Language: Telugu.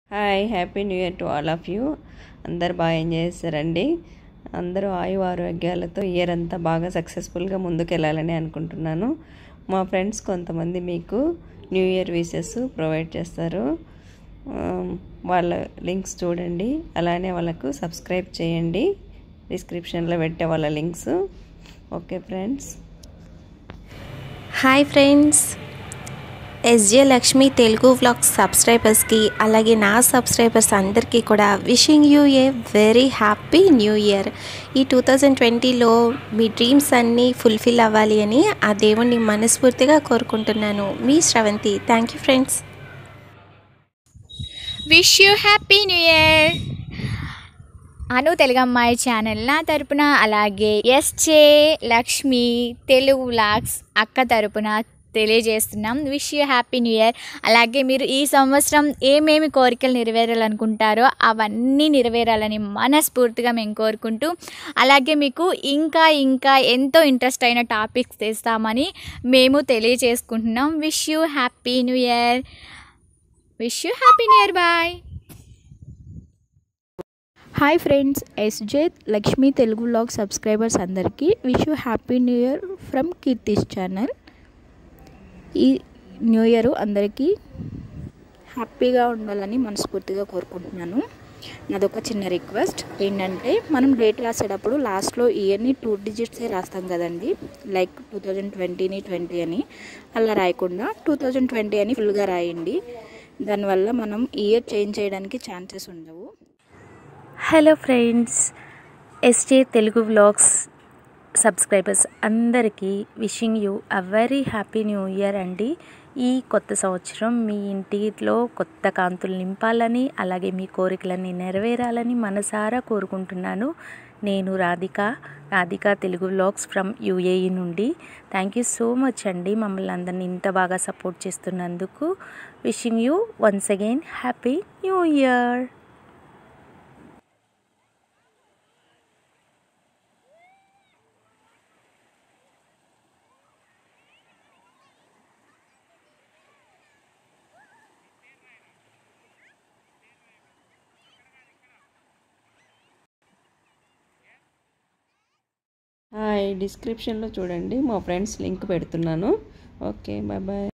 hi happy new year to all of you అందరు బాగా ఎంజాయ్ చేస్తారండి అందరూ ఆయు ఆరోగ్యాలతో ఇయర్ అంతా బాగా సక్సెస్ఫుల్గా ముందుకు వెళ్ళాలని అనుకుంటున్నాను మా ఫ్రెండ్స్ కొంతమంది మీకు న్యూ ఇయర్ విషెస్ ప్రొవైడ్ చేస్తారు ఆ, వాళ్ళ లింక్స్ చూడండి అలానే వాళ్ళకు సబ్స్క్రైబ్ చేయండి డిస్క్రిప్షన్లో పెట్టే వాళ్ళ links okay friends hi friends SJ Lakshmi Telugu vlogs సబ్స్క్రైబర్స్కి అలాగే నా సబ్స్క్రైబర్స్ అందరికీ కూడా wishing you a very happy new year ఈ టూ థౌజండ్ ట్వంటీలో మీ డ్రీమ్స్ అన్నీ ఫుల్ఫిల్ అవ్వాలి అని ఆ దేవుణ్ణి మనస్ఫూర్తిగా కోరుకుంటున్నాను మీ Sravanthi thank you friends wish you happy new year Anu Telugammayi channel నా తరపున అలాగే ఎస్జే లక్ష్మి తెలుగు వ్లాగ్స్ అక్క తరపున తెలియజేస్తున్నాం wish you happy new year అలాగే మీరు ఈ సంవత్సరం ఏమేమి కోరికలు నెరవేరాలనుకుంటారో అవన్నీ నెరవేరాలని మనస్ఫూర్తిగా మేము కోరుకుంటూ అలాగే మీకు ఇంకా ఇంకా ఎంతో ఇంట్రెస్ట్ అయిన టాపిక్స్ తెస్తామని మేము తెలియజేసుకుంటున్నాం wish you happy new year wish you happy new year bye hi friends SJ Lakshmi Telugu vlog subscribers అందరికీ wish you happy new year from Keerthi's channel ఈ న్యూ ఇయర్ అందరికీ హ్యాపీగా ఉండాలని మనస్ఫూర్తిగా కోరుకుంటున్నాను నాదొక చిన్న రిక్వెస్ట్ ఏంటంటే మనం డేట్ రాసేటప్పుడు లాస్ట్లో ఇయర్ని టూ డిజిట్సే రాస్తాం కదండి లైక్ టూ థౌజండ్ ట్వంటీని ట్వంటీ అని అలా రాయకుండా టూ థౌజండ్ ట్వంటీ అని ఫుల్గా రాయండి దానివల్ల మనం ఇయర్ చేంజ్ చేయడానికి ఛాన్సెస్ ఉండవు hello friends SJ Telugu vlogs subscribers అందరికీ wishing you a very happy new year అండి ఈ కొత్త సంవత్సరం మీ ఇంటిలో కొత్త కాంతులు నింపాలని అలాగే మీ కోరికలన్నీ నెరవేరాలని మనసారా కోరుకుంటున్నాను నేను Radhika Radhika Telugu vlogs from UAE నుండి థ్యాంక్ యూ సో మచ్ అండి మమ్మల్ని అందరినీ ఇంత బాగా సపోర్ట్ చేస్తున్నందుకు wishing you once again happy new year hi డిస్క్రిప్షన్లో చూడండి మా ఫ్రెండ్స్ లింక్ పెడుతున్నాను ఓకే బాయ్ బాయ్